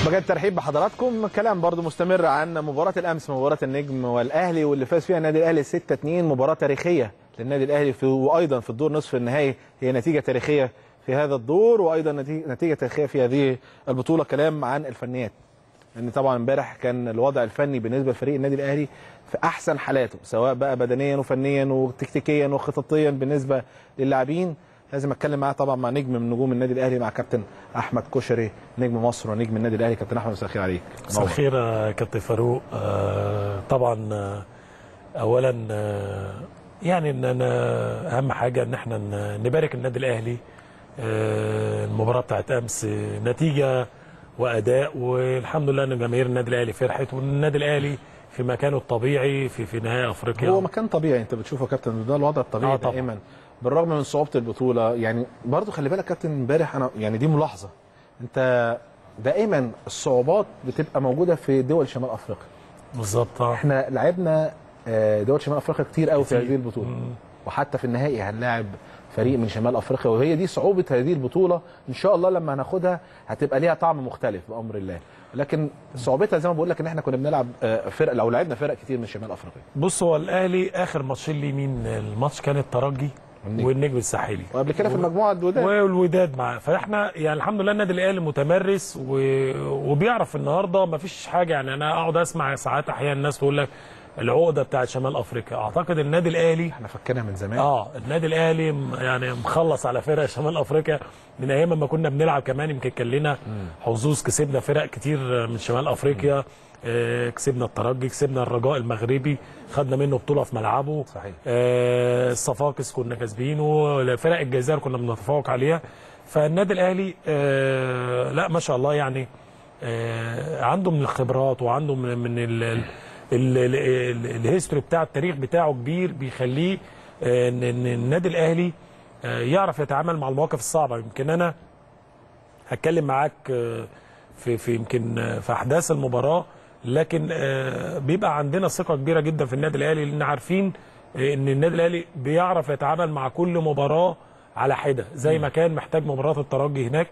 بجد ترحيب بحضراتكم كلام برضو مستمر عن مباراة الأمس مباراة النجم والأهلي واللي فاز فيها النادي الأهلي 6-2 مباراة تاريخية للنادي الأهلي في وأيضا في الدور نصف النهائي هي نتيجة تاريخية في هذا الدور وأيضا نتيجة, نتيجة تاريخية في هذه البطولة كلام عن الفنيات لأن طبعا امبارح كان الوضع الفني بالنسبة لفريق النادي الأهلي في أحسن حالاته سواء بقى بدنيا وفنيا وتكتيكيا وخططيا بالنسبة للاعبين لازم اتكلم معاه طبعا مع نجم من نجوم النادي الاهلي مع كابتن احمد كشري نجم مصر ونجم النادي الاهلي كابتن احمد مساء الخير عليك مساء الخير يا كابتن فاروق آه طبعا آه اولا آه يعني ان انا اهم حاجه ان احنا نبارك النادي الاهلي آه المباراه بتاعت امس نتيجه واداء والحمد لله ان جماهير النادي الاهلي فرحت والنادي الاهلي في مكانه الطبيعي في في نهائي افريقيا هو مكان طبيعي انت بتشوفه يا كابتن ده الوضع الطبيعي آه طبعاً. دائما بالرغم من صعوبه البطوله يعني برضو خلي بالك كابتن امبارح انا يعني دي ملاحظه انت دائما الصعوبات بتبقى موجوده في دول شمال افريقيا بالظبط آه. احنا لعبنا آه، دول شمال افريقيا كتير قوي في كتير. هذه البطوله مم. وحتى في النهائي هنلاعب فريق من شمال افريقيا وهي دي صعوبه هذه البطوله ان شاء الله لما هناخدها هتبقى ليها طعم مختلف بامر الله لكن صعوبتها زي ما بقول لك ان احنا كنا بنلعب آه، فرق لو لعبنا فرق كتير من شمال افريقيا بص هو الاهلي اخر ماتشين ليه مين الماتش كان الترجي والنجم. والنجم الساحلي وقبل كده في المجموعه الوداد والوداد معاه فاحنا يعني الحمد لله النادي الاهلي متمرس و... وبيعرف النهارده ما فيش حاجه يعني انا اقعد اسمع ساعات احيانا الناس تقول لك العقده بتاعت شمال افريقيا اعتقد النادي الاهلي احنا فكرنا من زمان اه النادي الاهلي م- يعني مخلص على فرق شمال افريقيا من ايام ما كنا بنلعب كمان يمكن كان لنا حظوظ كسبنا فرق كتير من شمال افريقيا آه كسبنا الترجي كسبنا الرجاء المغربي خدنا منه بطوله في ملعبه صحيح. آه الصفاقس كنا كاسبينه فرق الجزائر كنا بنتفوق عليها فالنادي الاهلي آه لا ما شاء الله يعني آه عنده من الخبرات وعنده من, من ال ال ال ال ال الهيستوري بتاع التاريخ بتاعه كبير بيخليه آه، ان إن النادي الاهلي آه، يعرف يتعامل مع المواقف الصعبه يمكن انا هتكلم معاك آه، في في يمكن آه، في احداث المباراه لكن آه، بيبقى عندنا ثقه كبيره جدا في النادي الاهلي لان عارفين آه، ان النادي الاهلي بيعرف يتعامل مع كل مباراه على حده زي ما كان محتاج مباراه الترجي هناك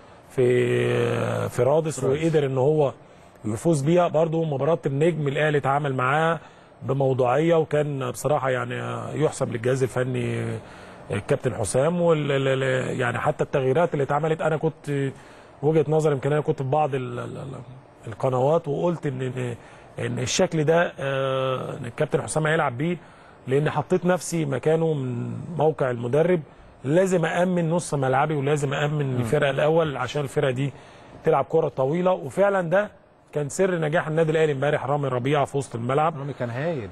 في في رادس وقدر ان هو يفوز بيها برضو مباراه النجم الاهلي اتعامل معاها بموضوعيه وكان بصراحه يعني يحسب للجهاز الفني الكابتن حسام وال ال- ال- يعني حتى التغييرات اللي اتعملت انا كنت وجهه نظري يمكن انا كنت في بعض ال- ال- ال- القنوات وقلت ان ان ان الشكل ده آه، ان الكابتن حسام هيلعب بيه لان حطيت نفسي مكانه من موقع المدرب لازم امن نص ملعبي ولازم امن الفرقه الاول عشان الفرقه دي تلعب كره طويله وفعلا ده كان سر نجاح النادي الاهلي امبارح رامي ربيعه في وسط الملعب رامي كان هايل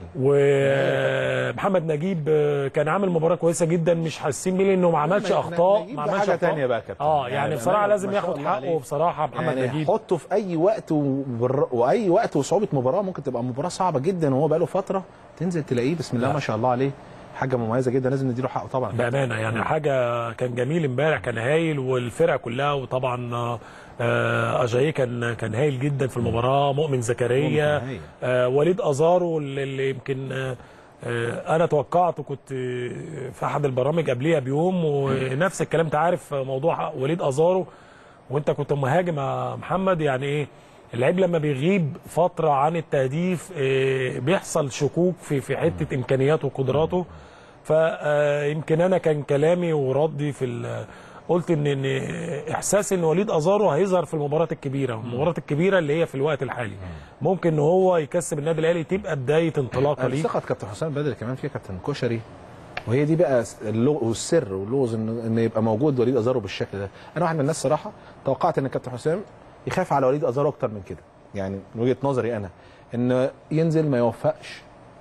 ومحمد نجيب آه، كان عامل مباراه كويسه جدا مش حاسين بيه لانه ما عملش نجيب اخطاء ده ما عملش حاجة أخطاء. تانية بقى يا كابتن. اه يعني يعني بصراحه بأمانة لازم ما شاء ياخد الله عليه. حقه بصراحه محمد يعني نجيب حطه في اي وقت وبر... واي وقت وصعوبه مباراه ممكن تبقى مباراه صعبه جدا وهو بقاله فتره تنزل تلاقيه بسم الله لا. ما شاء الله عليه حاجه مميزه جدا لازم نديله حقه طبعا بامانه يعني حاجه كان جميل امبارح كان هايل والفرقه كلها وطبعا آه، آه، اجاي كان كان هايل جدا في المباراه مؤمن زكريا مؤمن هايل. آه، وليد ازارو اللي اللي يمكن آه، آه، انا توقعته كنت آه، في احد البرامج قبليها بيوم ونفس الكلام انت عارف موضوع وليد ازارو وانت كنت مهاجم يا محمد يعني ايه اللعيب لما بيغيب فتره عن التهديف آه، بيحصل شكوك في في حته امكانياته وقدراته فيمكن انا كان كلامي وردي في ال- قلت ان ان احساسي ان وليد ازارو هيظهر في المباريات الكبيره المباريات الكبيره اللي هي في الوقت الحالي ممكن ان هو يكسب النادي الاهلي تبقى بدايه انطلاقه ليه ثقه كابتن حسام بدري كمان فيها كابتن كشري وهي دي بقى اللغ... والسر واللغز ان ان يبقى موجود وليد ازارو بالشكل ده انا واحد من الناس صراحه توقعت ان كابتن حسام يخاف على وليد ازارو اكتر من كده يعني من وجهه نظري انا ان ينزل ما يوفقش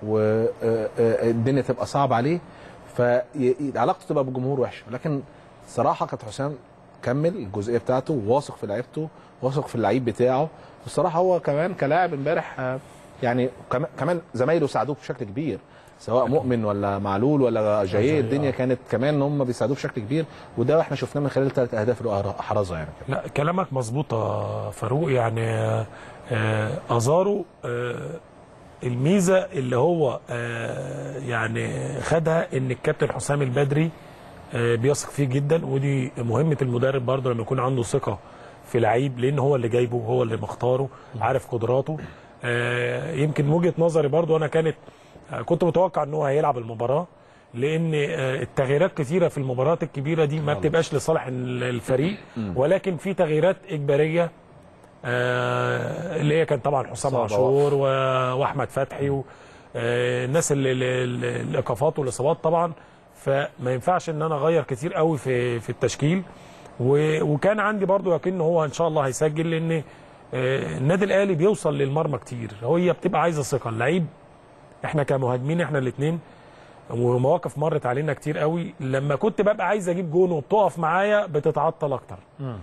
والدنيا تبقى صعبه عليه فعلاقته تبقى بالجمهور وحشه لكن صراحه كابتن حسام كمل الجزئيه بتاعته واثق في لعيبته واثق في اللعيب بتاعه والصراحه هو كمان كلاعب امبارح آه، يعني كمان- كمان زمايله ساعدوه بشكل كبير سواء مؤمن ولا معلول ولا جاي جاي، الدنيا آه. كانت كمان هم بيساعدوه بشكل كبير وده احنا شفناه من خلال ثلاث اهداف اللي هو احرزها يعني لا كلامك مظبوط يا فاروق يعني آه، آه، ازارو آه، الميزه اللي هو آه، يعني خدها ان الكابتن حسام البدري آه، بيثق فيه جدا ودي مهمه المدرب برضه لما يكون عنده ثقه في لعيب لان هو اللي جايبه هو اللي مختاره عارف قدراته آه، يمكن وجهه نظري برضو انا كانت آه، كنت متوقع ان هو هيلعب المباراه لان آه، التغييرات كثيره في المباريات الكبيره دي ما بتبقاش لصالح ال- الفريق ولكن في تغييرات اجباريه آه، اللي هي كان طبعا حسام صعبة عاشور و- واحمد فتحي و- آه، الناس اللي اللي- اللي- الايقافات والاصابات طبعا فما ينفعش ان انا اغير كتير قوي في في التشكيل و- وكان عندي برضو يقين ان هو ان شاء الله هيسجل لان آه، النادي الاهلي بيوصل للمرمى كتير هي بتبقى عايزه ثقه اللعيب احنا كمهاجمين احنا الاثنين ومواقف مرت علينا كتير قوي لما كنت ببقى عايز اجيب جون وبتقف معايا بتتعطل اكتر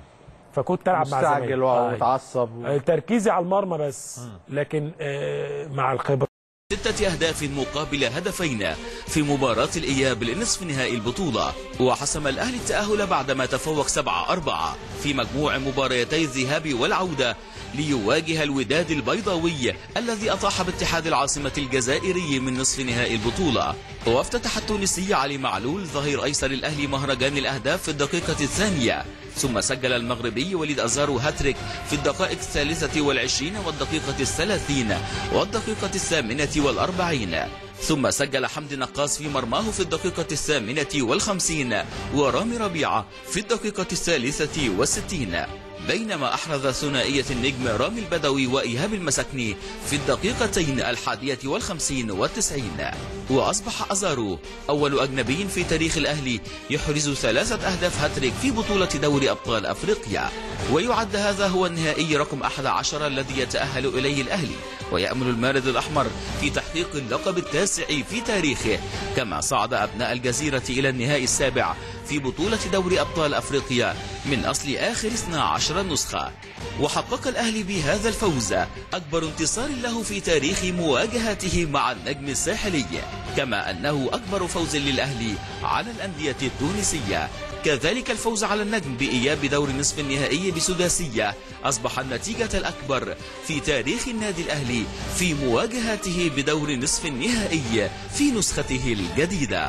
فكنت العب مع مستعجل زمايلي آه، ومتعصب آه، تركيزي على المرمى بس لكن آه، مع الخبره ستة أهداف مقابل هدفين في مباراة الإياب لنصف نهائي البطولة وحسم الأهلي التأهل بعدما تفوق 7-4 في مجموع مباريتي الذهاب والعودة ليواجه الوداد البيضاوي الذي أطاح باتحاد العاصمة الجزائري من نصف نهائي البطولة وافتتح التونسي علي معلول ظهير أيسر الأهلي مهرجان الأهداف في الدقيقة الثانية ثم سجل المغربي وليد أزارو هاتريك في الدقائق الثالثة والعشرين والدقيقة الثلاثين والدقيقة الثامنة والأربعين ثم سجل حمدي نقاص في مرماه في الدقيقة الثامنة والخمسين ورامي ربيعة في الدقيقة الثالثة والستين بينما أحرز ثنائية النجم رامي البدوي وإيهاب المسكني في الدقيقتين الحادية والخمسين والتسعين وأصبح أزارو أول أجنبي في تاريخ الأهلي يحرز ثلاثة أهداف هاتريك في بطولة دوري أبطال أفريقيا ويعد هذا هو النهائي رقم 11 الذي يتأهل إليه الأهلي ويأمل المارد الأحمر في تحقيق اللقب التاسع في تاريخه كما صعد أبناء الجزيرة إلى النهائي السابع في بطولة دوري أبطال أفريقيا من أصل آخر 12 نسخة وحقق الأهلي بهذا الفوز أكبر انتصار له في تاريخ مواجهاته مع النجم الساحلي كما أنه أكبر فوز للأهلي على الأندية التونسية كذلك الفوز على النجم بإياب دور نصف النهائي بسداسية أصبح النتيجة الأكبر في تاريخ النادي الأهلي في مواجهاته بدور نصف النهائي في نسخته الجديدة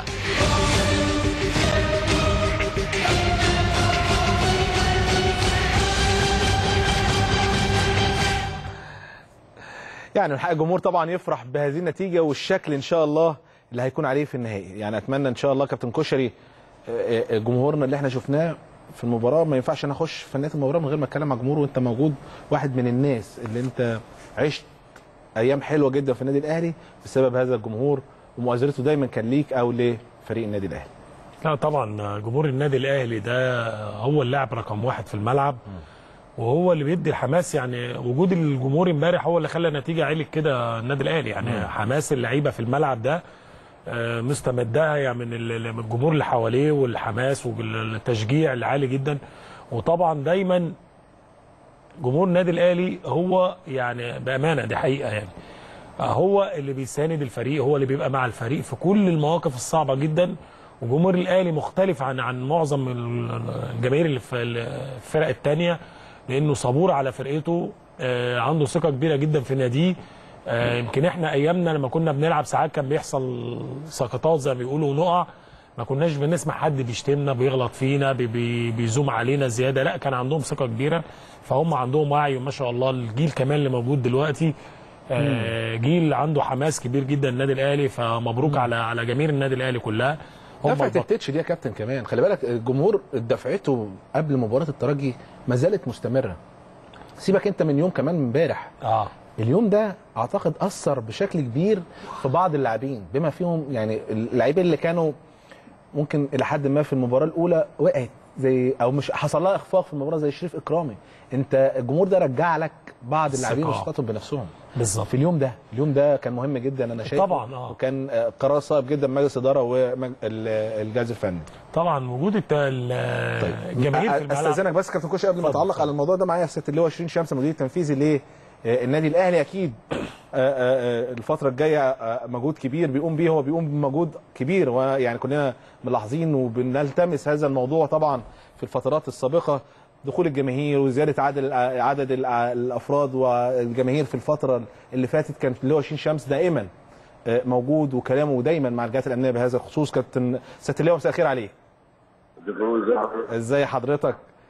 يعني الحق الجمهور طبعا يفرح بهذه النتيجه والشكل ان شاء الله اللي هيكون عليه في النهائي يعني اتمنى ان شاء الله كابتن كشري آه، آه، جمهورنا اللي احنا شفناه في المباراه ما ينفعش انا اخش في نهايه المباراه من غير ما اتكلم مع جمهور وانت موجود واحد من الناس اللي انت عشت ايام حلوه جدا في النادي الاهلي بسبب هذا الجمهور ومؤازرته دايما كان ليك او لفريق النادي الاهلي لا طبعا جمهور النادي الاهلي ده هو اللاعب رقم واحد في الملعب وهو اللي بيدي الحماس يعني وجود الجمهور امبارح هو اللي خلى النتيجه عالي كده النادي الاهلي يعني حماس اللعيبه في الملعب ده آه، مستمدها يعني من ال- من الجمهور اللي حواليه والحماس والتشجيع اللي عالي جدا وطبعا دايما جمهور النادي الاهلي هو يعني بامانه دي حقيقه يعني هو اللي بيساند الفريق هو اللي بيبقى مع الفريق في كل المواقف الصعبه جدا وجمهور الاهلي مختلف عن عن معظم الجماهير اللي في الفرق الثانيه لانه صبور على فرقته آه، عنده ثقه كبيره جدا في ناديه آه، يمكن احنا ايامنا لما كنا بنلعب ساعات كان بيحصل سقطات زي ما بيقولوا ونقع ما كناش بنسمع حد بيشتمنا بيغلط فينا بي بي بيزوم علينا زياده لا كان عندهم ثقه كبيره فهم عندهم وعي وما شاء الله الجيل كمان اللي موجود دلوقتي آه، جيل عنده حماس كبير جدا النادي الاهلي فمبروك على على جماهير النادي الاهلي كلها هم دفعه البط- التتش دي يا كابتن كمان خلي بالك الجمهور دفعته قبل مباراه الترجي ما زالت مستمره سيبك انت من يوم كمان من امبارح اه اليوم ده اعتقد اثر بشكل كبير في بعض اللاعبين بما فيهم يعني اللاعبين اللي كانوا ممكن الى حد ما في المباراه الاولى وقعت زي او مش حصل لها اخفاق في المباراه زي شريف اكرامي انت الجمهور ده رجع لك بعض اللاعبين الثقة. وثقتهم بنفسهم بالظبط في اليوم ده اليوم ده كان مهم جدا انا شايفه طبعاً، آه. وكان آه، قرار صائب جدا من مجلس الاداره والجهاز الفني طبعا وجود الت- ال- الجماهير في الملعب استاذنك بس كابتن كوشي قبل ما اتفضل، اتعلق اتفضل. على الموضوع ده معايا سياده اللواء شيرين شمس المدير التنفيذي للنادي الاهلي اكيد آه، آه، آه، الفتره الجايه آه، مجهود كبير بيقوم بيه هو بيقوم بمجهود كبير ويعني كلنا ملاحظين وبنلتمس هذا الموضوع طبعا في الفترات السابقه دخول الجماهير وزياده عدد عدد الافراد والجماهير في الفتره اللي فاتت كان اللواء شيرين شمس دائما آه، موجود وكلامه دايما مع الجهات الامنيه بهذا الخصوص كابتن سياده اللواء مساء الخير عليك ازاي حضرتك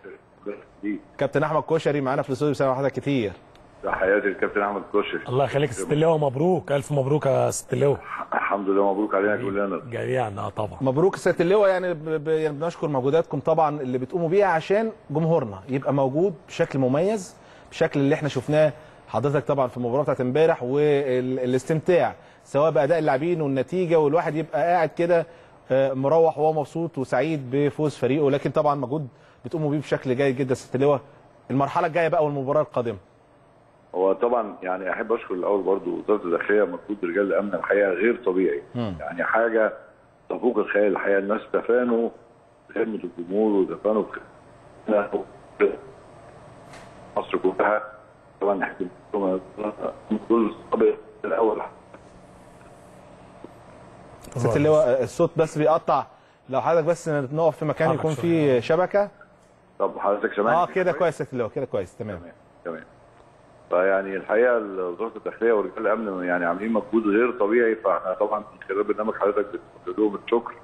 دي كابتن احمد كشري معانا في الاستوديو بسبب حضرتك كتير تحياتي للكابتن احمد كوشري الله يخليك يا ست اللواء مبروك الف مبروك يا ست اللواء الحمد لله مبروك علينا كلنا جميعا اه طبعا مبروك سياده اللواء يعني, ب... ب... يعني بنشكر مجهوداتكم طبعا اللي بتقوموا بيها عشان جمهورنا يبقى موجود بشكل مميز بشكل اللي احنا شفناه حضرتك طبعا في المباراه بتاعت امبارح والاستمتاع سواء باداء اللاعبين والنتيجه والواحد يبقى قاعد كده آه، مروح وهو مبسوط وسعيد بفوز فريقه لكن طبعا مجهود بتقوموا بيه بشكل جيد جدا سياده اللواء المرحله الجايه بقى والمباراه القادمه هو طبعا يعني احب اشكر الاول برضو وزاره الداخليه مجهود رجال الامن الحقيقه غير طبيعي مم. يعني حاجه تفوق الخيال الحقيقه الناس تفانوا في خدمه الجمهور وتفانوا في خدمة مصر كلها طبعا احنا دول الصبر الاول سياده اللواء الصوت بس بيقطع لو حضرتك بس نقف في مكان حرك يكون شوية. فيه شبكه طب حضرتك سامعني اه كده كويس يا سياده اللواء كده كويس تمام تمام تمام فيعني الحقيقه وزاره الداخليه ورجال الامن يعني عاملين مجهود غير طبيعي فاحنا طبعا من خلال برنامج حضرتك بنوجه لهم الشكر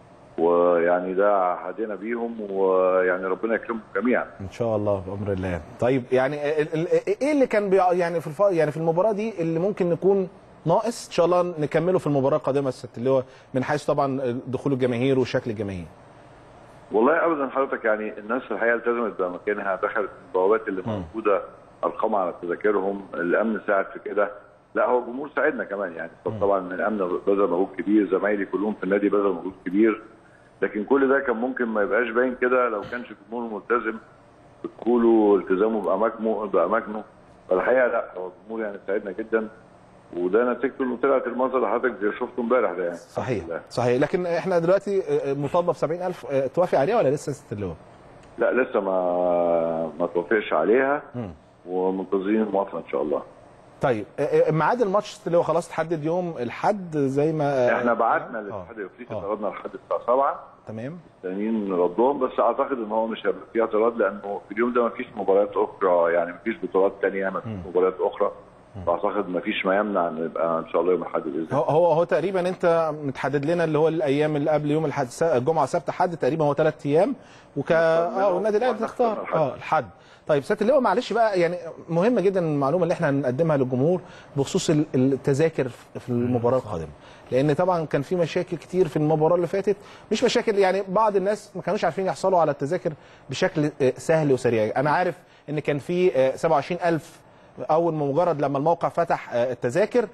ويعني ده هدينا بيهم ويعني ربنا يكرمهم جميعا ان شاء الله بامر الله طيب يعني ال- ال- ايه اللي كان بيع يعني في الف... يعني في المباراه دي اللي ممكن نكون ناقص ان شاء الله نكمله في المباراه القادمه الست اللي هو من حيث طبعا دخول الجماهير وشكل الجماهير والله ابدا حضرتك يعني الناس الحقيقه التزمت باماكنها دخلت البوابات اللي موجوده ارقام على تذاكرهم الامن ساعد في كده لا هو الجمهور ساعدنا كمان يعني طب طبعا من الامن بذل مجهود كبير زمايلي كلهم في النادي بذل مجهود كبير لكن كل ده كان ممكن ما يبقاش باين كده لو كانش الجمهور ملتزم بدخوله والتزامه باماكنه باماكنه فالحقيقه لا هو الجمهور يعني ساعدنا جدا وده نتيجته انه طلعت المنظر اللي حضرتك زي شفته امبارح ده يعني صحيح الحمد لله. صحيح لكن احنا دلوقتي مطالبه ب 70000 آه، توافق عليها ولا لسه ست اللي هو لا لسه ما ما توافقش عليها مم. ومنتظرين الموافقه ان شاء الله طيب آه، آه، ميعاد الماتش اللي هو خلاص تحدد يوم الحد زي ما آه، احنا بعتنا آه، للاتحاد الافريقي آه. طردنا لحد الساعه 7 تمام الثانيين ردهم بس اعتقد ان هو مش هيبقى فيه اعتراض لانه في اليوم ده ما فيش مباريات اخرى يعني ما فيش بطولات ثانيه ما فيش مباريات اخرى فاعتقد ما فيش ما يمنع ان يبقى ان شاء الله يوم الاحد باذن هو الله هو هو تقريبا انت متحدد لنا اللي هو الايام اللي قبل يوم الاحد س- الجمعه سبت حد تقريبا هو ثلاث ايام وك اه والنادي الاهلي بتختار الحد. اه الحد طيب سياده اللواء معلش بقى يعني مهمه جدا المعلومه اللي احنا هنقدمها للجمهور بخصوص ال- التذاكر في المباراه القادمه لان طبعا كان في مشاكل كتير في المباراه اللي فاتت مش مشاكل يعني بعض الناس ما كانوش عارفين يحصلوا على التذاكر بشكل آه، سهل وسريع انا عارف ان كان في آه، 27000 اول ما مجرد لما الموقع فتح آه، التذاكر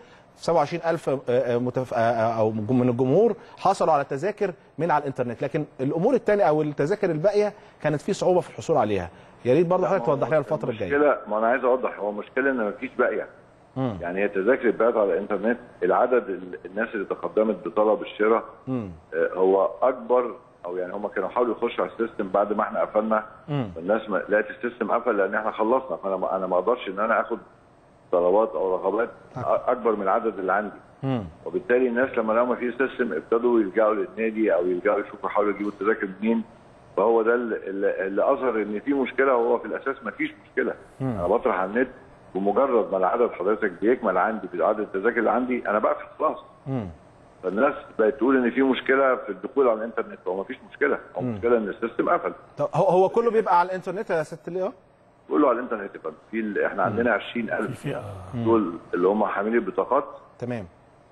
27000 آه، آه، متف... آه، آه، او من الجمهور حصلوا على التذاكر من على الانترنت لكن الامور الثانيه او التذاكر الباقيه كانت في صعوبه في الحصول عليها يا ريت برضه حضرتك توضح لنا الفتره الجايه المشكله ما انا عايز اوضح هو المشكله ان ما فيش باقيه مم. يعني هي التذاكر اتباعت على الانترنت العدد ال- الناس اللي تقدمت بطلب الشراء مم. آه، هو اكبر او يعني هم كانوا حاولوا يخشوا على السيستم بعد ما احنا قفلنا مم. فالناس ما لقيت السيستم قفل لان احنا خلصنا فانا ما انا ما اقدرش ان انا اخد طلبات او رغبات أ- اكبر من العدد اللي عندي مم. وبالتالي الناس لما لقوا ما في سيستم ابتدوا يلجأوا للنادي او يلجأوا يشوفوا يحاولوا يجيبوا التذاكر منين فهو ده اللي, اللي اللي اظهر ان في مشكله وهو في الاساس ما فيش مشكله انا بطرح على النت بمجرد ما العدد حضرتك بيكمل عندي بعدد التذاكر اللي عندي انا بقفل خلاص مم. فالناس بقت تقول ان في مشكله في الدخول على الانترنت هو ما فيش مشكله هو المشكله ان السيستم قفل طب هو هو كله بيبقى على الانترنت يا ست اللواء كله على الانترنت يا فندم. في ال- احنا عندنا 20000 في دول اللي هم حاملين البطاقات تمام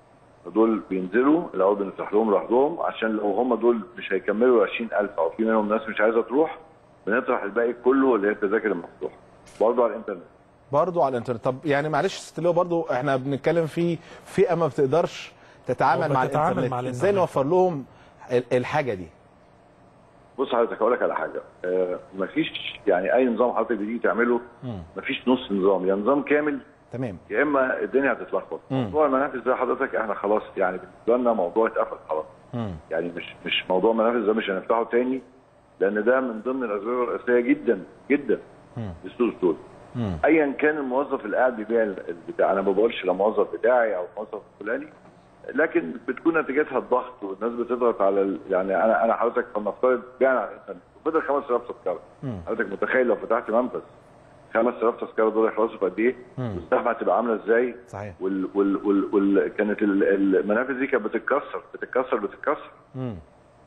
دول بينزلوا الاول بنفتح لهم لوحدهم عشان لو هم دول مش هيكملوا 20000 او في منهم ناس مش عايزه تروح بنطرح الباقي كله اللي هي التذاكر المفتوحه برضه على الانترنت برضه على الانترنت طب يعني معلش يا ست اللواء برضه احنا بنتكلم في فئه ما بتقدرش تتعامل أو مع بتتعامل الانترنت مع ازاي الإنترنت. نوفر لهم ال- الحاجه دي بص حضرتك هقول لك على حاجه آه مفيش يعني اي نظام حضرتك بتيجي تعمله مفيش نص نظام يا نظام كامل تمام يا اما الدنيا هتتلخبط موضوع المنافذ ده حضرتك احنا خلاص يعني بالنسبه لنا موضوع اتقفل خلاص مم. يعني مش مش موضوع المنافذ ده مش هنفتحه تاني لان ده من ضمن الاسباب الرئيسيه جدا جدا للسوق السود مم. ايا كان الموظف اللي قاعد بيبيع ال- البتاع انا ما بقولش لا موظف بتاعي او موظف فلاني لكن بتكون نتيجتها الضغط والناس بتضغط على ال... يعني انا انا حضرتك فلنفترض بعنا على الانترنت وبدل 5000 تذكره حضرتك متخيل لو فتحت منفذ 5000 تذكره دول يخلصوا في قد ايه؟ والزحمه هتبقى عامله ازاي؟ صحيح وال وال وال وال كانت ال- المنافذ دي كانت بتتكسر بتتكسر بتتكسر مم.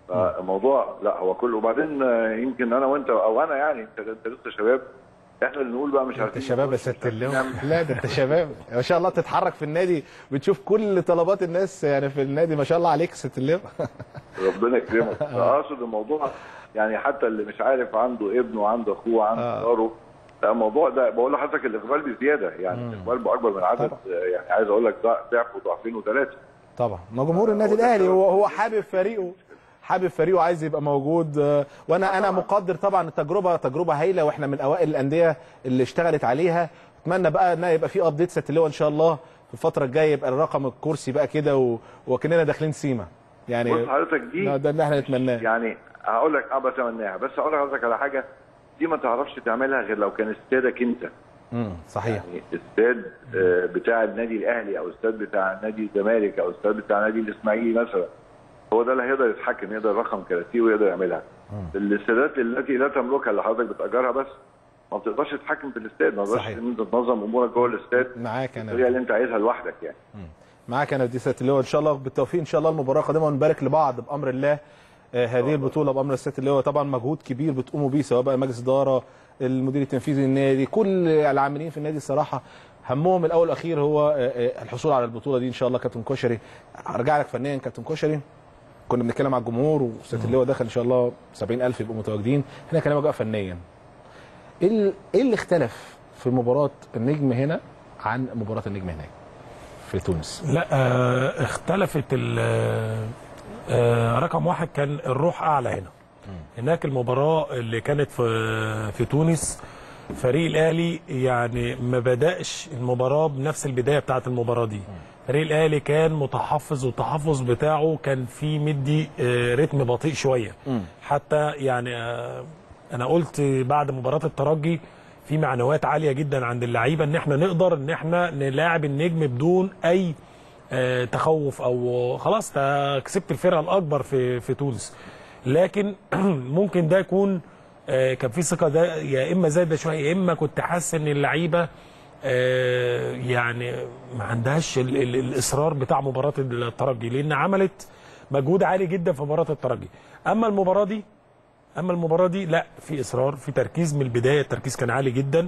فالموضوع لا هو كله وبعدين آه، يمكن انا وانت او انا يعني انت انت لسه شباب احنا اللي نقول بقى مش انت عارفين شباب يا نخش، ست مش عارفين اللواء نعمل. لا ده انت شباب ما شاء الله تتحرك في النادي بتشوف كل طلبات الناس يعني في النادي ما شاء الله عليك ست اللواء ربنا يكرمك اقصد الموضوع يعني حتى اللي مش عارف عنده ابن وعنده اخوه وعنده آه. جاره لا الموضوع ده بقول لحضرتك الاقبال بزياده يعني الاقبال باكبر من العدد طبعا. آه، يعني عايز اقول لك ضع- ضعف وضعفين وثلاثه طبعا ما جمهور النادي الاهلي هو هو حابب فريقه حابب فريقه عايز يبقى موجود آه، وانا انا مقدر طبعا التجربه تجربه هايله واحنا من اوائل الانديه اللي اشتغلت عليها اتمنى بقى ان يبقى في ابديت ست اللواء ان شاء الله في الفتره الجايه يبقى الرقم الكرسي بقى كده و- وكاننا داخلين سيما يعني بص حضرتك دي ده ده اللي احنا نتمناه يعني هقول لك اه بتمناها بس هقول لحضرتك على حاجه دي ما تعرفش تعملها غير لو كان استادك انت امم صحيح يعني استاد آه، بتاع النادي الاهلي او استاد بتاع نادي الزمالك او استاد بتاع نادي الاسماعيلي مثلا هو ده اللي هيقدر يتحكم يقدر يرقم كراسي ويقدر يعملها الاستادات التي لا تملكها اللي حضرتك بتاجرها بس ما بتقدرش تتحكم في الاستاد ما تقدرش صحيح. ان انت تنظم امورك جوه الاستاد معاك بالطريقه انا اللي انت عايزها لوحدك يعني معاك انا دي ست اللواء ان شاء الله بالتوفيق ان شاء الله المباراه القادمه ونبارك لبعض بامر الله آه، هذه البطوله بامر الست اللواء طبعا مجهود كبير بتقوموا بيه سواء بقى مجلس اداره المدير التنفيذي للنادي كل العاملين في النادي الصراحه همهم الاول والاخير هو آه، آه، الحصول على البطوله دي ان شاء الله كابتن كشري ارجع لك فنيا كابتن كشري كنا بنتكلم على الجمهور وست اللواء دخل ان شاء الله 70000 يبقوا متواجدين هنا كلامك بقى فنيا ايه ال- ايه اللي اختلف في مباراه النجم هنا عن مباراه النجم هناك في تونس لا آه اختلفت ال آه رقم واحد كان الروح اعلى هنا هناك المباراه اللي كانت في في تونس فريق الاهلي يعني ما بداش المباراه بنفس البدايه بتاعه المباراه دي فريق الاهلي كان متحفظ والتحفظ بتاعه كان فيه مدي آه رتم بطيء شويه حتى يعني آه انا قلت بعد مباراه الترجي في معنويات عاليه جدا عند اللعيبه ان احنا نقدر ان احنا نلاعب النجم بدون اي آه، تخوف او خلاص تا كسبت الفرقه الاكبر في في تونس لكن ممكن ده يكون آه، كان في ثقه ده يا اما زايده شويه يا اما كنت حاسس ان اللعيبه آه، يعني ما عندهاش ال ال الاصرار بتاع مباراه الترجي لان عملت مجهود عالي جدا في مباراه الترجي اما المباراه دي اما المباراه دي لا في اصرار في تركيز من البدايه التركيز كان عالي جدا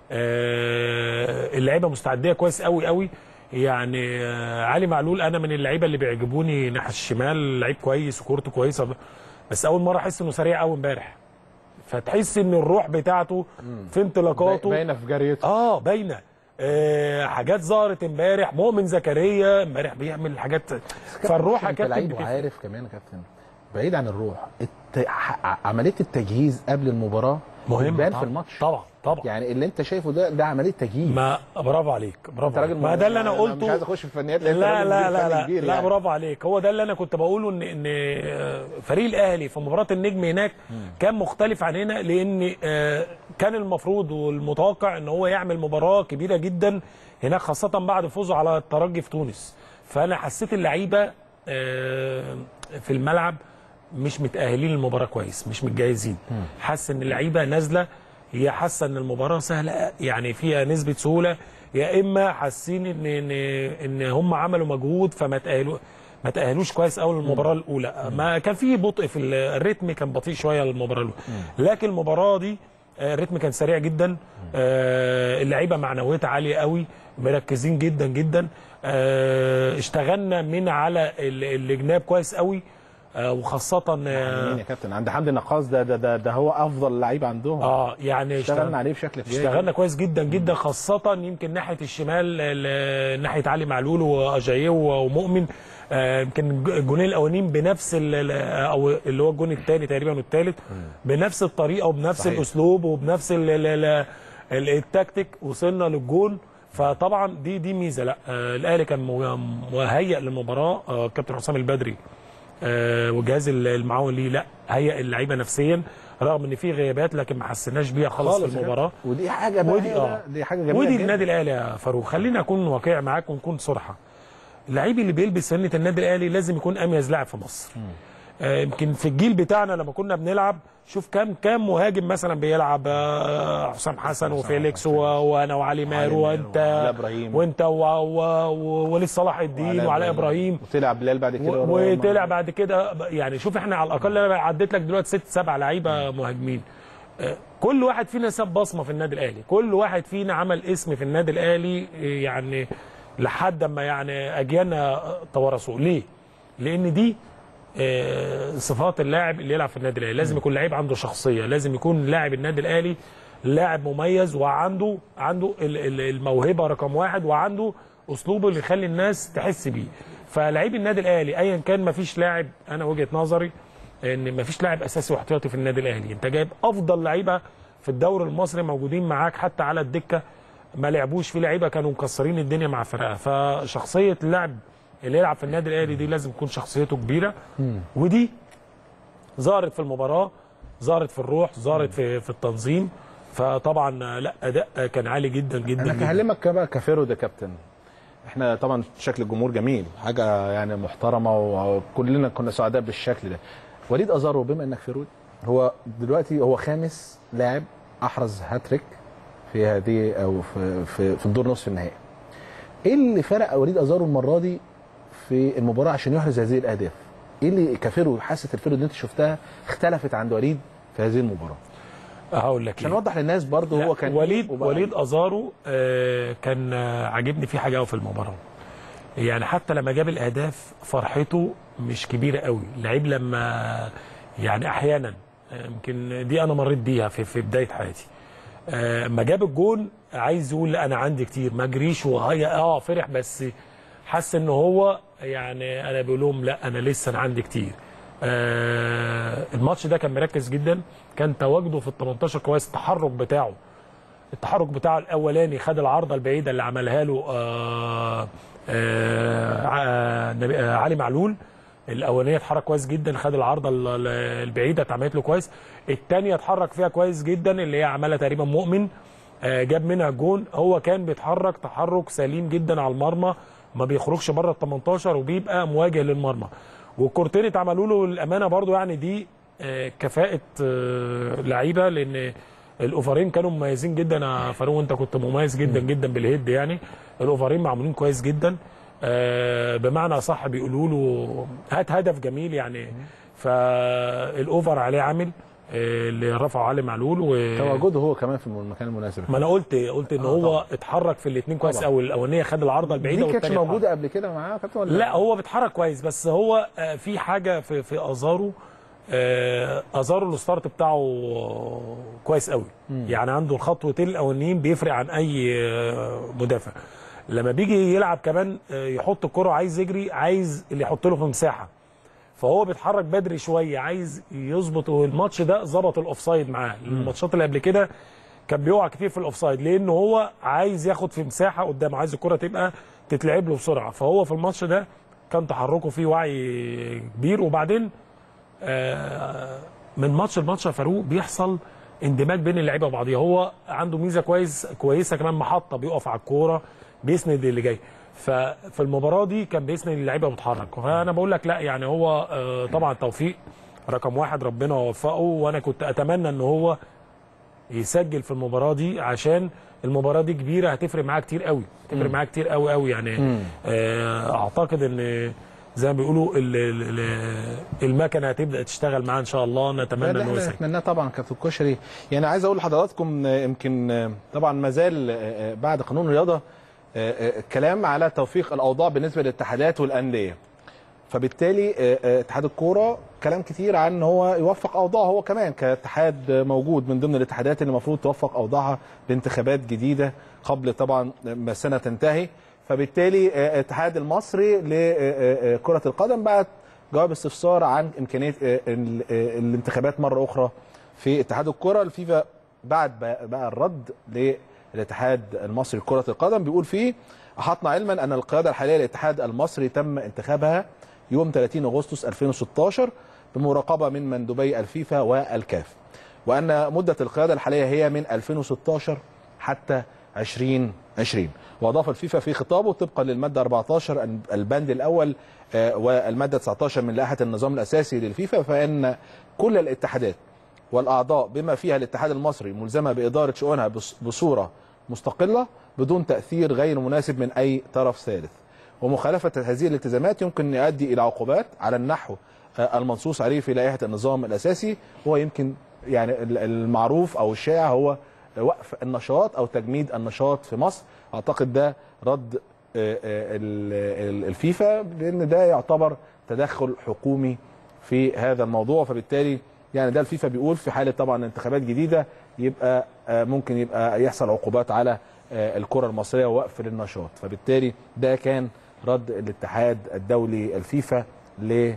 آه، اللعيبه مستعديه كويس قوي قوي يعني آه، علي معلول انا من اللعيبه اللي بيعجبوني ناحيه الشمال لعيب كويس وكورته كويسه بس اول مره احس انه سريع قوي امبارح فتحس ان الروح بتاعته في انطلاقاته باينه في جريته اه باينه آه حاجات ظهرت امبارح مؤمن زكريا امبارح بيعمل حاجات فالروح يا انت كابتن لعيب بتفرق. وعارف كمان يا كابتن بعيد عن الروح الت... ح- عمليه التجهيز قبل المباراه مهم بتبان طبعاً. في الماتش طبعا طبعا يعني اللي انت شايفه ده ده عمليه تجهيز ما برافو عليك برافو انت عليك. راجل ما ده اللي انا مش قلته عايز اخش في الفنيات لأن لا انت راجل لا مدير لا فني لا, كبير لا يعني. برافو عليك هو ده اللي انا كنت بقوله ان ان آه، فريق الاهلي في مباراه النجم هناك كان مختلف عن هنا لان آه، كان المفروض والمتوقع ان هو يعمل مباراه كبيره جدا هناك خاصه بعد فوزه على الترجي في تونس فانا حسيت اللعيبه آه، في الملعب مش متاهلين للمباراه كويس مش متجهزين حاسس ان اللعيبه نازله هي حاسه ان المباراه سهله يعني فيها نسبه سهوله يا اما حاسين ان ان ان هم عملوا مجهود فما تاهلوا ما تاهلوش كويس قوي للمباراه الاولى ما كان في بطء في ال- الريتم كان بطيء شويه للمباراه الاولى لكن المباراه دي آه، الريتم كان سريع جدا آه، اللعيبه معنويتها عاليه قوي مركزين جدا جدا آه، اشتغلنا من على ال- الجناب كويس قوي آه، وخاصه آه، مين يا كابتن عند حمدي النقاص ده ده ده, ده هو افضل لعيب عندهم اه يعني اشتغلنا عليه بشكل كبير اشتغلنا كويس جدا جدا خاصة يمكن ناحية الشمال ال- ناحية علي معلول وأجاييه ومؤمن آه، يمكن الج- الجونين الأولانيين بنفس ال- ال- أو اللي هو الجون الثاني تقريبا والثالث بنفس الطريقة وبنفس صحيح. الأسلوب وبنفس ال- ال- ال- ال- التكتيك وصلنا للجون فطبعا دي دي ميزه لا آه الاهلي كان مو- مهيئ للمباراه آه كابتن حسام البدري آه والجهاز المعاون ليه لا هيئ اللعيبه نفسيا رغم ان في غيابات لكن ما حسيناش بيها خالص في خالص المباراه ودي حاجه بقى ودي ودي اه دي حاجه جميله ودي جداً. النادي الاهلي يا فاروق خلينا اكون واقعي معاك ونكون صراحه اللعيب اللي بيلبس فنه النادي الاهلي لازم يكون اميز لاعب في مصر آه، يمكن في الجيل بتاعنا لما كنا بنلعب شوف كام كام مهاجم مثلا بيلعب آه، حسام حسن وفيليكس و- وانا وعلي ماهر ماهر وانت وعلاء إبراهيم. وانت و- و- ووليد صلاح الدين وعلاء ابراهيم وطلع بلال بعد كده و- وطلع بعد كده يعني شوف احنا على الاقل انا عديت لك دلوقتي ست سبع لعيبه مهاجمين آه، كل واحد فينا ساب بصمه في النادي الاهلي كل واحد فينا عمل اسم في النادي الاهلي آه، يعني لحد ما يعني اجيالنا توارثوه ليه لان دي آه، صفات اللاعب اللي يلعب في النادي الاهلي لازم يكون لعيب عنده شخصيه لازم يكون لاعب النادي الاهلي لاعب مميز وعنده عنده ال- ال- الموهبه رقم واحد وعنده اسلوبه اللي يخلي الناس تحس بيه فلعيب النادي الاهلي ايا كان ما فيش لاعب انا وجهه نظري ان ما فيش لاعب اساسي واحتياطي في النادي الاهلي انت جايب افضل لعيبه في الدوري المصري موجودين معاك حتى على الدكه ما لعبوش في لعيبه كانوا مكسرين الدنيا مع فرقه فشخصيه اللاعب اللي يلعب في النادي الاهلي دي لازم تكون شخصيته كبيره ودي ظهرت في المباراه ظهرت في الروح ظهرت في في التنظيم فطبعا لا اداء كان عالي جدا جدا, انا جداً. هكلمك بقى كفيرو ده كابتن احنا طبعا شكل الجمهور جميل حاجه يعني محترمه وكلنا كنا سعداء بالشكل ده وليد ازارو بما انك فيرود هو دلوقتي هو خامس لاعب احرز هاتريك في هذه او في في, في الدور نصف النهائي ايه اللي فرق وليد ازارو المره دي في المباراه عشان يحرز هذه الاهداف ايه اللي كفيرو حاسه الفيرو اللي انت شفتها اختلفت عند وليد في هذه المباراه هقول لك عشان إيه. نوضح للناس برضه لا، هو كان وليد وبقى- وليد ازارو آه، كان آه، عاجبني فيه حاجه قوي في المباراه يعني حتى لما جاب الاهداف فرحته مش كبيره قوي لعيب لما يعني احيانا آه، يمكن دي انا مريت بيها في في بدايه حياتي آه، اما جاب الجون عايز يقول لا انا عندي كتير ما اجريش وهي اه فرح بس حس ان هو يعني انا بقول لهم لا انا لسه انا عندي كتير آه الماتش ده كان مركز جدا كان تواجده في ال 18 كويس التحرك بتاعه التحرك بتاعه الاولاني خد العارضه البعيده اللي عملها له آه آه ع- نبي- آه علي معلول الاولانيه اتحرك كويس جدا خد العارضه ال- ال- البعيده اتعملت له كويس الثانيه اتحرك فيها كويس جدا اللي هي عملها تقريبا مؤمن آه، جاب منها الجون هو كان بيتحرك تحرك سليم جدا على المرمى ما بيخرجش بره ال 18 وبيبقى مواجه للمرمى والكورتين اتعملوا له الامانه برضو يعني دي آه، كفاءه آه، لعيبه لان الاوفرين كانوا مميزين جدا يا فاروق وانت كنت مميز جدا جدا بالهيد يعني الاوفرين معمولين كويس جدا آه، بمعنى صح بيقولوا له هات هدف جميل يعني فالاوفر عليه عامل آه، اللي رفعه علي معلول و... تواجده هو كمان في المكان المناسب ما انا قلت قلت ان هو اتحرك في الاثنين كويس طبعا. قوي الاولانيه خد العارضه البعيده دي كانتش والتانية موجوده قبل كده معاه يا كابتن ولا لا هو بيتحرك كويس بس هو آه، في حاجه في في ازارو آه، ازارو الستارت بتاعه كويس قوي يعني عنده الخطوتين الاولانيين بيفرق عن اي آه، مدافع لما بيجي يلعب كمان آه، يحط الكره عايز يجري عايز اللي يحط له في مساحه فهو بيتحرك بدري شويه عايز يظبط والماتش ده ظبط الاوفسايد معاه الماتشات اللي قبل كده كان بيقع كتير في الاوفسايد لان هو عايز ياخد في مساحه قدام عايز الكره تبقى تتلعب له بسرعه فهو في الماتش ده كان تحركه فيه وعي كبير وبعدين آه، من ماتش لماتش يا فاروق بيحصل اندماج بين اللعيبه وبعضيها هو عنده ميزه كويس كويسه كمان محطه بيقف على الكوره بيسند اللي جاي ففي المباراه دي كان بيسند اللعيبه وبيتحرك فانا بقول لك لا يعني هو آه، طبعا توفيق رقم واحد ربنا وفقه وانا كنت اتمنى ان هو يسجل في المباراه دي عشان المباراه دي كبيره هتفرق معاه كتير قوي هتفرق معاه كتير قوي قوي يعني آه، اعتقد ان زي ما بيقولوا ال- ال- ال- المكنه هتبدا تشتغل معاه ان شاء الله نتمنى ان هو احنا يسجل نتمناه طبعا كابتن الكشري يعني عايز اقول لحضراتكم آه، يمكن آه، طبعا ما زال آه، آه، بعد قانون الرياضه آه، آه، الكلام على توفيق الاوضاع بالنسبه للاتحادات والانديه فبالتالي آه، آه، اتحاد الكوره كلام كتير عن ان هو يوفق اوضاعه هو كمان كاتحاد آه، موجود من ضمن الاتحادات اللي المفروض توفق اوضاعها بانتخابات جديده قبل طبعا ما السنه تنتهي فبالتالي آه، الاتحاد المصري لكره القدم بعت جواب استفسار عن امكانيه آه، ال- آه، الانتخابات مره اخرى في اتحاد الكره الفيفا بعد بقى بقى الرد للاتحاد المصري لكره القدم بيقول فيه احطنا علما ان القياده الحاليه للاتحاد المصري تم انتخابها يوم 30 اغسطس 2016 بمراقبه من مندوبي الفيفا والكاف وان مده القياده الحاليه هي من 2016 حتى 2020 واضاف الفيفا في خطابه طبقا للماده 14 البند الاول آه، والماده 19 من لائحه النظام الاساسي للفيفا فان كل الاتحادات والاعضاء بما فيها الاتحاد المصري ملزمه باداره شؤونها بص- بصوره مستقله بدون تاثير غير مناسب من اي طرف ثالث ومخالفه هذه الالتزامات يمكن ان يؤدي الى عقوبات على النحو آه، المنصوص عليه في لائحه النظام الاساسي هو يمكن يعني ال- المعروف او الشائع هو وقف النشاط او تجميد النشاط في مصر اعتقد ده رد آه، آه، ال- ال- الفيفا لان ده يعتبر تدخل حكومي في هذا الموضوع فبالتالي يعني ده الفيفا بيقول في حاله طبعا انتخابات جديده يبقى آه، ممكن يبقى يحصل عقوبات على آه، الكره المصريه ووقف للنشاط فبالتالي ده كان رد الاتحاد الدولي الفيفا ل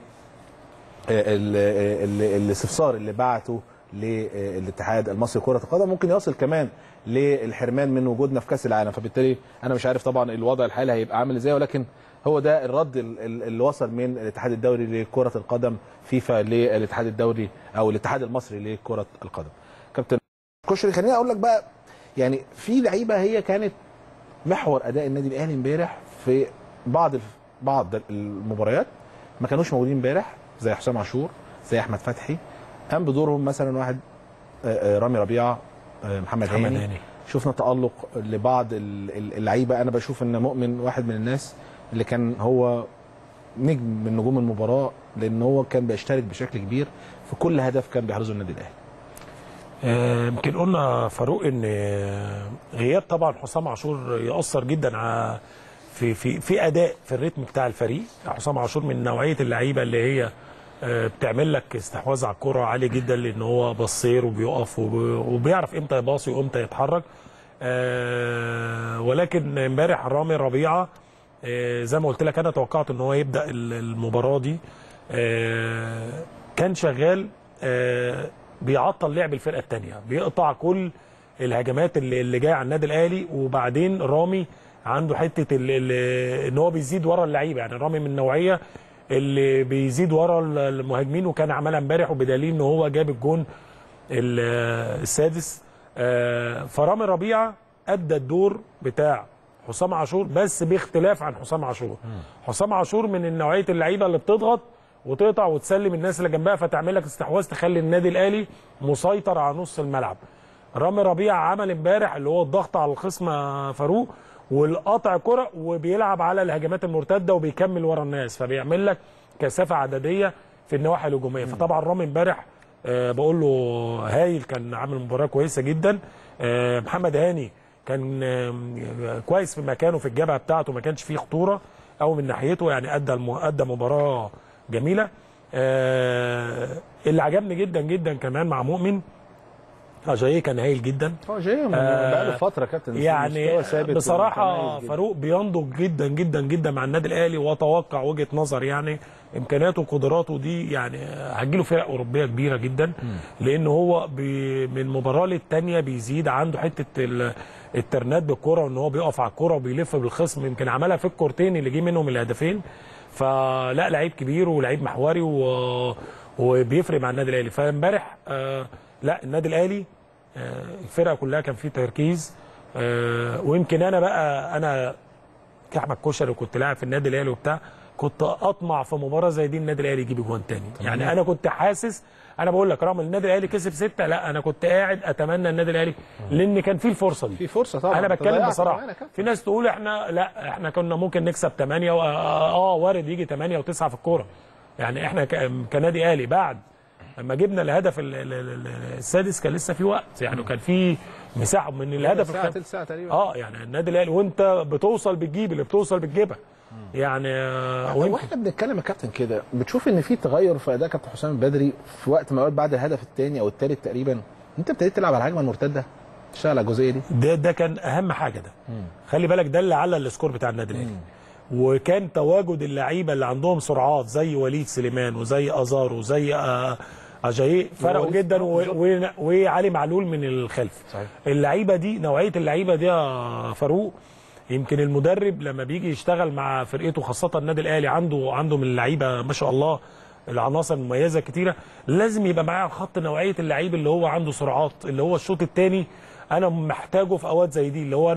ال- ال- الاستفسار اللي بعته للاتحاد المصري لكره القدم ممكن يصل كمان للحرمان من وجودنا في كاس العالم فبالتالي انا مش عارف طبعا الوضع الحالي هيبقى عامل ازاي ولكن هو ده الرد ال- ال- اللي وصل من الاتحاد الدولي لكره القدم فيفا للاتحاد الدولي او الاتحاد المصري لكره القدم كابتن كشري خليني اقول لك بقى يعني في لعيبه هي كانت محور اداء النادي الاهلي امبارح في بعض الف- بعض المباريات ما كانوش موجودين امبارح زي حسام عاشور زي احمد فتحي قام بدورهم مثلا واحد آه، آه، رامي ربيعه آه، محمد محمد هاني هاني شفنا تالق لبعض ال- ال- اللعيبه انا بشوف ان مؤمن واحد من الناس اللي كان هو نجم من نجوم المباراه لان هو كان بيشترك بشكل كبير في كل هدف كان بيحرزه النادي الاهلي آه، يمكن قلنا فاروق ان آه، غياب طبعا حسام عاشور ياثر جدا على في في في اداء في الريتم بتاع الفريق حسام عاشور من نوعيه اللعيبه اللي هي آه، بتعمل لك استحواذ على الكره عالي جدا لان هو بصير وبيقف وب- وبيعرف امتى يباصي وامتى يتحرك آه، ولكن امبارح رامي ربيعه آه، زي ما قلت لك انا توقعت ان هو يبدا ال- المباراه دي آه، كان شغال آه، بيعطل لعب الفرقه الثانيه بيقطع كل الهجمات اللي, اللي جايه على النادي الاهلي وبعدين رامي عنده حته ال- ال- ان هو بيزيد ورا اللعيبه يعني رامي من النوعيه اللي بيزيد ورا المهاجمين وكان عملها امبارح وبدليل ان هو جاب الجون ال- السادس آه، فرامي ربيعه ادى الدور بتاع حسام عاشور بس باختلاف عن حسام عاشور حسام عاشور من نوعيه اللعيبه اللي بتضغط وتقطع وتسلم الناس اللي جنبها فتعمل لك استحواذ تخلي النادي الاهلي مسيطر على نص الملعب رامي ربيعه عمل امبارح اللي هو الضغط على الخصم آه، فاروق والقطع كرة وبيلعب على الهجمات المرتده وبيكمل ورا الناس فبيعمل لك كثافه عدديه في النواحي الهجوميه فطبعا رامي امبارح آه، بقول له هايل كان عامل مباراه كويسه جدا آه، محمد هاني كان آه، كويس في مكانه في الجبهه بتاعته ما كانش فيه خطوره او من ناحيته يعني ادى الم- ادى مباراه جميله آه، اللي عجبني جدا جدا كمان مع مؤمن اجاييه كان هايل جدا هو جاي من آه، بقاله فتره كابتن يعني مستوى ثابت بصراحه ومتميز جداً. فاروق بينضج جدا جدا جدا مع النادي الاهلي واتوقع وجهه نظر يعني امكانياته وقدراته دي يعني هتجيله فرق اوروبيه كبيره جدا لان هو بي من مباراه للتانيه بيزيد عنده حته ال- الترنات بالكره وان هو بيقف على الكره وبيلف بالخصم يمكن عملها في الكورتين اللي جه منهم الهدفين فلا لعيب كبير ولعيب محوري و... وبيفرق مع النادي الاهلي فامبارح آه لا النادي الاهلي آه، الفرقه كلها كان فيه تركيز آه، ويمكن انا بقى انا كاحمد كشري وكنت لاعب في النادي الاهلي وبتاع كنت اطمع في مباراه زي دي النادي الاهلي يجيب جوان تاني يعني انا كنت حاسس انا بقول لك رغم إن النادي الاهلي كسب سته لا انا كنت قاعد اتمنى النادي الاهلي لان كان فيه الفرصه دي في فرصه طبعا انا أنت بتكلم ضيعت بصراحه كمان يا كابتن. في ناس تقول احنا لا احنا كنا ممكن نكسب 8 و... اه وارد يجي 8 و9 في الكوره يعني احنا ك... كنادي اهلي بعد لما جبنا الهدف ال... ال... ال- السادس كان لسه في وقت يعني كان في مساحه من الهدف ساعه الخ... تلت ساعه تقريبا اه يعني النادي الاهلي وانت بتوصل بتجيب اللي بتوصل بتجيبها يعني آه، طب ويمكن واحنا بنتكلم يا كابتن كده بتشوف ان في تغير في اداء كابتن حسام البدري في وقت ما بعد الهدف الثاني او الثالث تقريبا انت ابتديت تلعب على الهجمه المرتده تشتغل على الجزئيه دي ده ده كان اهم حاجه ده خلي بالك ده اللي على السكور بتاع النادي الاهلي وكان تواجد اللعيبه اللي عندهم سرعات زي وليد سليمان وزي ازارو وزي آه، اجاييه فرقوا ووليد جدا و- بالظبط. و- وعلي معلول من الخلف صحيح. اللعيبه دي نوعيه اللعيبه دي يا فاروق يمكن المدرب لما بيجي يشتغل مع فرقته خاصه النادي الاهلي عنده عنده من اللعيبه ما شاء الله العناصر المميزه كتيره لازم يبقى معاه خط نوعيه اللعيب اللي هو عنده سرعات اللي هو الشوط الثاني انا محتاجه في اوقات زي دي اللي هو انا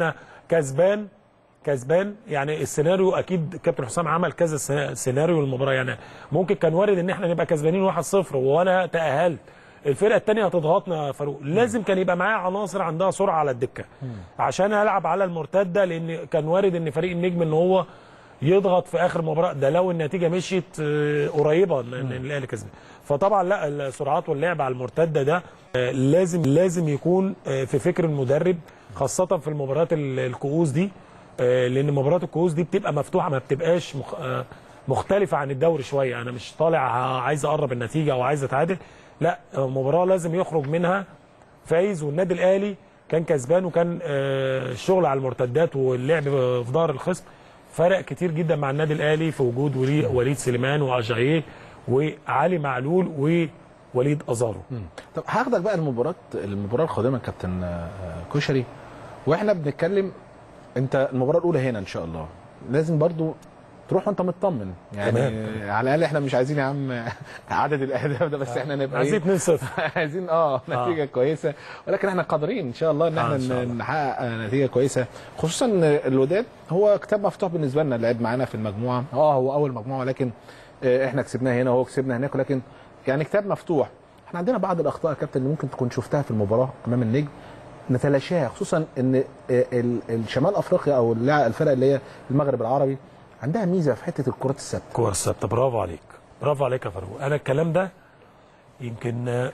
كسبان كسبان يعني السيناريو اكيد كابتن حسام عمل كذا سينا- سيناريو للمباراه يعني ممكن كان وارد ان احنا نبقى كسبانين 1-0 وانا تاهلت الفرقه الثانيه هتضغطنا يا فاروق لازم كان يبقى معايا عناصر عندها سرعه على الدكه عشان العب على المرتده لان كان وارد ان فريق النجم ان هو يضغط في اخر مباراه ده لو النتيجه مشيت آه، قريبه ان إن الاهلي كسبان فطبعا لا السرعات واللعب على المرتده ده آه، لازم لازم يكون آه، في فكر المدرب خاصه في المباريات ال- الكؤوس دي آه، لان مباريات الكؤوس دي بتبقى مفتوحه ما بتبقاش مخ... آه، مختلفه عن الدوري شويه انا مش طالع ع- عايز اقرب النتيجه او عايز اتعادل لا آه، مباراه لازم يخرج منها فايز والنادي الاهلي كان كسبان وكان آه، الشغل على المرتدات واللعب في ظهر الخصم فرق كتير جدا مع النادي الاهلي في وجود ولي- وليد سليمان واجاييه وعلي معلول ووليد ازارو طب هاخدك بقى المباراه المباراه القادمه يا كابتن آه، كشري واحنا بنتكلم انت المباراه الاولى هنا ان شاء الله لازم برضو تروح وانت مطمن يعني تمام. على الاقل احنا مش عايزين يا عم عدد الاهداف ده بس احنا نبقى عايزين إيه؟ 2-0 عايزين اه نتيجه كويسه ولكن احنا قادرين ان شاء الله ان آه، احنا إن شاء الله. نحقق آه، نتيجه كويسه خصوصا إن الوداد هو كتاب مفتوح بالنسبه لنا لعب معانا في المجموعه اه هو اول مجموعه ولكن آه، احنا كسبناه هنا وهو كسبنا هناك ولكن يعني كتاب مفتوح احنا عندنا بعض الاخطاء يا كابتن اللي ممكن تكون شفتها في المباراه امام النجم نتلاشاها خصوصا ان آه، ال- الشمال افريقيا او اللاع- الفرق اللي هي المغرب العربي عندها ميزه في حته الكرات الثابته كوره ثابته برافو عليك برافو عليك يا فاروق انا الكلام ده يمكن آه،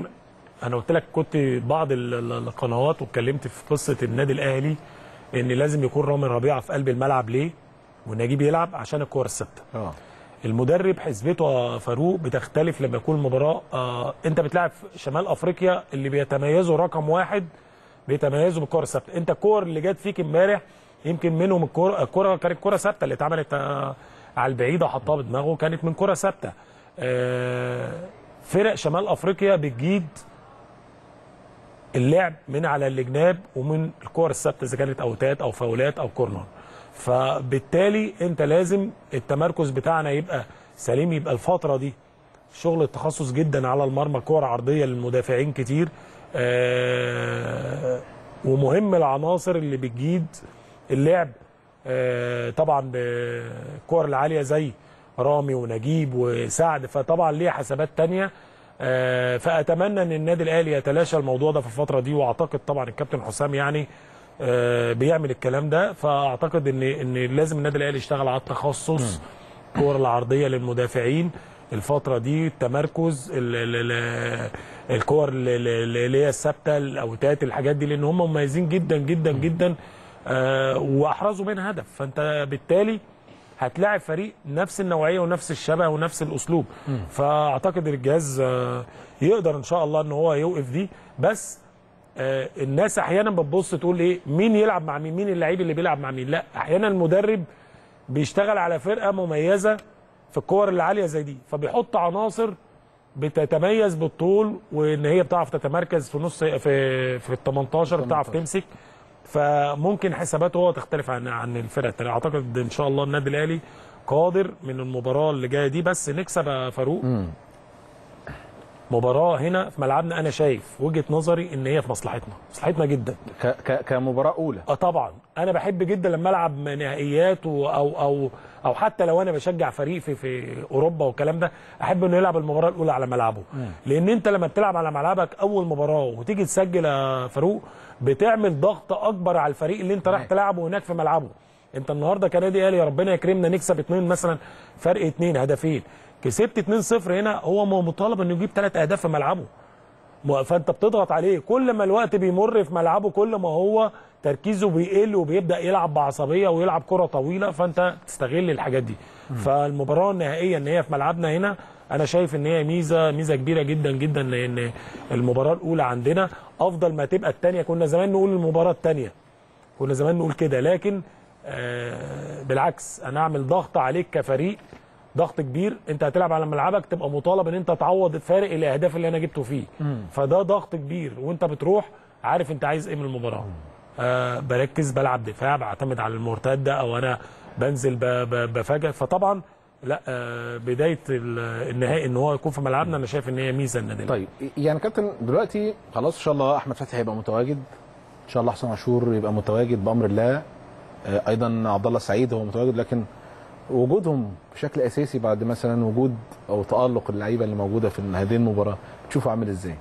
انا قلت لك كنت بعض ال- ال- القنوات واتكلمت في قصه النادي الاهلي ان لازم يكون رامي ربيعه في قلب الملعب ليه ونجيب يلعب عشان الكوره الثابته اه المدرب حسبته يا فاروق بتختلف لما يكون المباراه آه انت بتلعب في شمال افريقيا اللي بيتميزوا رقم واحد بيتميزوا بالكره الثابته انت الكور اللي جت فيك امبارح يمكن منهم الكوره الكوره كانت كوره ثابته اللي اتعملت آه على البعيده وحطها بدماغه كانت من كره ثابته آه فرق شمال افريقيا بتجيد اللعب من على الجناب ومن الكور الثابته اذا كانت اوتات او فاولات او كورنر فبالتالي انت لازم التمركز بتاعنا يبقى سليم يبقى الفتره دي شغل التخصص جدا على المرمى كور عرضيه للمدافعين كتير آه ومهم العناصر اللي بتجيد اللعب آه طبعا بالكور العاليه زي رامي ونجيب وسعد فطبعا ليه حسابات تانية آه فاتمنى ان النادي الاهلي يتلاشى الموضوع ده في الفتره دي واعتقد طبعا الكابتن حسام يعني آه بيعمل الكلام ده فاعتقد ان ان لازم النادي الاهلي يشتغل على التخصص الكور العرضيه للمدافعين الفتره دي التمركز ال- ال- ال- الكور ال- ال- اللي هي الثابته الاوتات الحاجات دي لان هم مميزين جدا جدا جدا آه واحرزوا منها هدف فانت بالتالي هتلاعب فريق نفس النوعيه ونفس الشبه ونفس الاسلوب فاعتقد الجهاز آه، يقدر ان شاء الله ان هو يوقف دي بس آه، الناس احيانا بتبص تقول ايه مين يلعب مع مين مين اللعيب اللي بيلعب مع مين لا احيانا المدرب بيشتغل على فرقه مميزه في الكور اللي عاليه زي دي فبيحط عناصر بتتميز بالطول وان هي بتعرف تتمركز في نص في في ال 18 بتعرف تمسك فممكن حساباته هو تختلف عن عن الفرق التانيه اعتقد ان شاء الله النادي الاهلي قادر من المباراه اللي جايه دي بس نكسب يا فاروق مباراه هنا في ملعبنا انا شايف وجهه نظري ان هي في مصلحتنا مصلحتنا جدا ك ك كمباراه اولى اه طبعا انا بحب جدا لما العب نهائيات و- او او او حتى لو انا بشجع فريق في في اوروبا والكلام ده احب انه يلعب المباراه الاولى على ملعبه لان انت لما بتلعب على ملعبك اول مباراه وتيجي تسجل يا فاروق بتعمل ضغط اكبر على الفريق اللي انت رايح تلعبه هناك في ملعبه انت النهارده كنادي اهلي يا ربنا يكرمنا نكسب اتنين مثلا فرق اتنين هدفين كسبت 2-0 هنا هو مطالب انه يجيب ثلاث اهداف في ملعبه ما- فانت بتضغط عليه كل ما الوقت بيمر في ملعبه كل ما هو تركيزه بيقل وبيبدا يلعب بعصبيه ويلعب كره طويله فانت تستغل الحاجات دي فالمباراه النهائيه ان هي في ملعبنا هنا انا شايف ان هي ميزه ميزه كبيره جدا جدا لان المباراه الاولى عندنا افضل ما تبقى الثانيه كنا زمان نقول المباراه الثانيه كنا زمان نقول كده لكن آه بالعكس انا اعمل ضغط عليك كفريق ضغط كبير انت هتلعب على ملعبك تبقى مطالب ان انت تعوض فارق الاهداف اللي انا جبته فيه فده ضغط كبير وانت بتروح عارف انت عايز ايه من المباراه آه بركز بلعب دفاع بعتمد على المرتده او انا بنزل ب- ب- بفاجئ فطبعا لا آه بدايه ال- النهائي ان هو يكون في ملعبنا انا شايف ان هي ميزه النادي الأهلي. طيب يعني كابتن دلوقتي خلاص ان شاء الله احمد فتحي هيبقى متواجد ان شاء الله حسام عاشور يبقى متواجد بامر الله آه، ايضا عبد الله السعيد هو متواجد لكن وجودهم بشكل اساسي بعد مثلا وجود او تالق اللعيبه اللي موجوده في هذه المباراه تشوفه عامل ازاي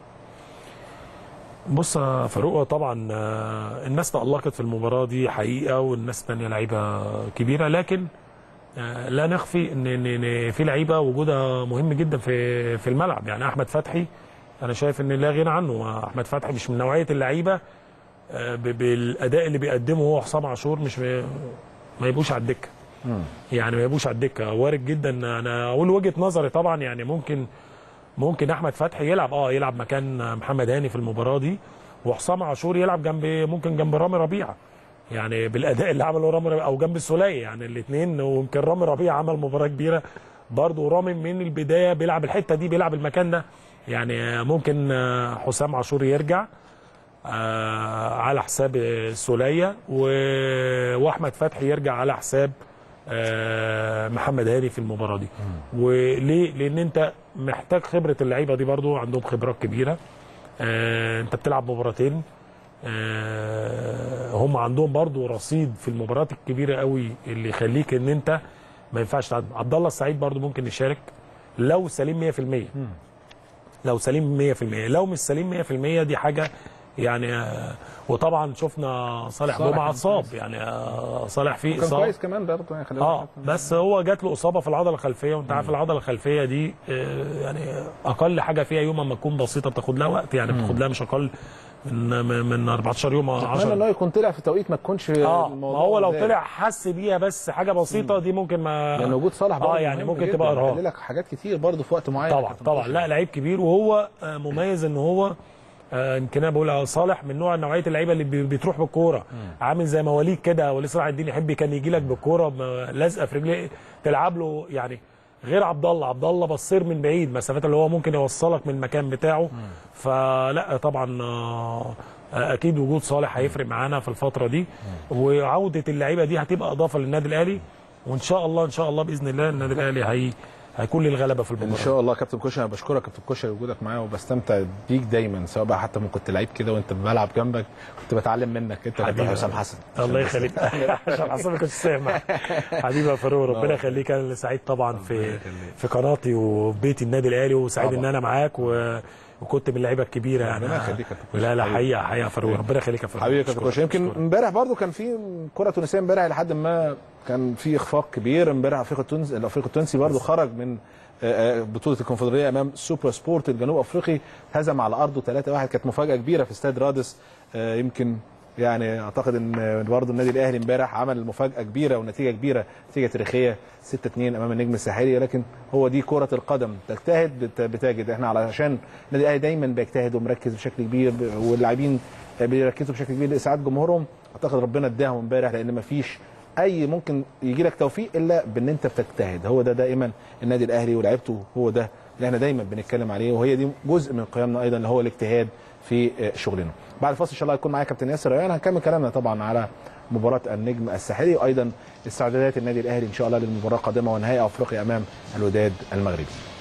بص يا فاروق طبعا آه، الناس تألقت في المباراة دي حقيقة والناس التانية لعيبة كبيرة لكن آه، لا نخفي ان ان إن في لعيبة وجودها مهم جدا في في الملعب يعني احمد فتحي انا شايف ان لا غنى عنه احمد فتحي مش من نوعية اللعيبة آه، ب- بالاداء اللي بيقدمه هو حسام عاشور مش م- ما يبقوش على الدكة يعني ما يبقوش على الدكة وارد جدا انا اقول وجهة نظري طبعا يعني ممكن ممكن احمد فتحي يلعب اه يلعب مكان محمد هاني في المباراه دي وحسام عاشور يلعب جنب ممكن جنب رامي ربيعه يعني بالاداء اللي عمله رامي ربيعة او جنب السوليه يعني الاثنين ويمكن رامي ربيعه عمل مباراه كبيره برضه رامي من البدايه بيلعب الحته دي بيلعب المكان ده يعني ممكن آه، حسام عاشور يرجع آه، على حساب السوليه و- واحمد فتحي يرجع على حساب آه، محمد هاني في المباراه دي وليه لان انت محتاج خبره اللعيبه دي برضو عندهم خبرات كبيره آه، انت بتلعب مباراتين آه، هم عندهم برضو رصيد في المباريات الكبيره قوي اللي يخليك ان انت ما ينفعش تعد عبد الله السعيد برضو ممكن يشارك لو سليم 100% لو سليم 100% لو مش سليم 100% دي حاجه يعني آه، وطبعا شفنا صالح صالح جمعه كان اتصاب يعني آه، صالح فيه كان اصابه كويس كمان برضه يعني خلي اه بالك. بس هو جات له اصابه في العضله الخلفيه وانت عارف العضله الخلفيه دي آه، يعني اقل حاجه فيها يوم ما تكون بسيطه بتاخد لها وقت يعني بتاخد لها مش اقل من من من 14 يوم أو اتمنى 10 ان هو يكون طلع في توقيت ما تكونش اه ما الموضوع هو لو زاد. طلع حس بيها بس حاجه بسيطه دي ممكن ما يعني وجود صالح برضه اه يعني مهم ممكن جداً. تبقى ارهاق هيحل لك حاجات كتير برضه في وقت معين طبعا طبعا لا لعيب كبير وهو آه، مميز ان هو آه، يمكن انا بقول على صالح من نوع نوعيه اللعيبه اللي بي- بتروح بالكوره عامل زي مواليد كده وليد صلاح الدين يحب كان يجي لك بالكوره م- لازقه في رجليه تلعب له يعني غير عبد الله عبد الله بصير من بعيد مسافات اللي هو ممكن يوصلك من المكان بتاعه فلا طبعا آه، اكيد وجود صالح هيفرق معانا في الفتره دي وعوده اللعيبه دي هتبقى اضافه للنادي الاهلي وان شاء الله ان شاء الله باذن الله النادي الاهلي هي هيكون ليه الغلبه في ان المباراه شاء الله كابتن كوشري انا بشكرك كابتن كوشري وجودك معايا وبستمتع بيك دايما سواء بقى حتى ما كنت لعيب كده وانت بلعب جنبك كنت بتعلم منك انت كابتن حبيبي. حسام حسن الله يخليك عشان حسام ما كنتش سامع حبيبي يا فاروق ربنا يخليك انا اللي سعيد طبعا في في قناتي وفي بيت النادي الاهلي وسعيد طبعا. ان انا معاك و... وكنت من اللعيبه الكبيره يعني ربنا يخليك يا كابتن لا لا حبيبي. حقيقه حقيقه يا فاروق ربنا يخليك يا فاروق حبيبي يا كابتن أشكرك. كوشري يمكن أشكرك. امبارح برضو كان في كره تونسيه امبارح لحد ما كان في اخفاق كبير امبارح افريقيا التونسي الافريقي التونسي برضو خرج من آه، آه، بطوله الكونفدراليه امام سوبر سبورت الجنوب افريقي هزم على ارضه 3-1 كانت مفاجاه كبيره في استاد رادس آه، يمكن يعني اعتقد ان برضه النادي الاهلي امبارح عمل مفاجاه كبيره ونتيجه كبيره نتيجه تاريخيه 6-2 امام النجم الساحلي لكن هو دي كره القدم تجتهد بت- بتجد احنا علشان النادي الاهلي دايما بيجتهد ومركز بشكل كبير ب- واللاعبين بيركزوا بشكل كبير لاسعاد جمهورهم اعتقد ربنا اداهم امبارح لان مفيش اي ممكن يجي لك توفيق الا بان انت بتجتهد هو ده دائما النادي الاهلي ولعيبته هو ده اللي احنا دايما بنتكلم عليه وهي دي جزء من قيمنا ايضا اللي هو الاجتهاد في آه، شغلنا بعد الفاصل ان شاء الله هيكون معايا كابتن ياسر ريان هنكمل كلامنا طبعا على مباراه النجم الساحلي وايضا استعدادات النادي الاهلي ان شاء الله للمباراه القادمه ونهائي افريقيا امام الوداد المغربي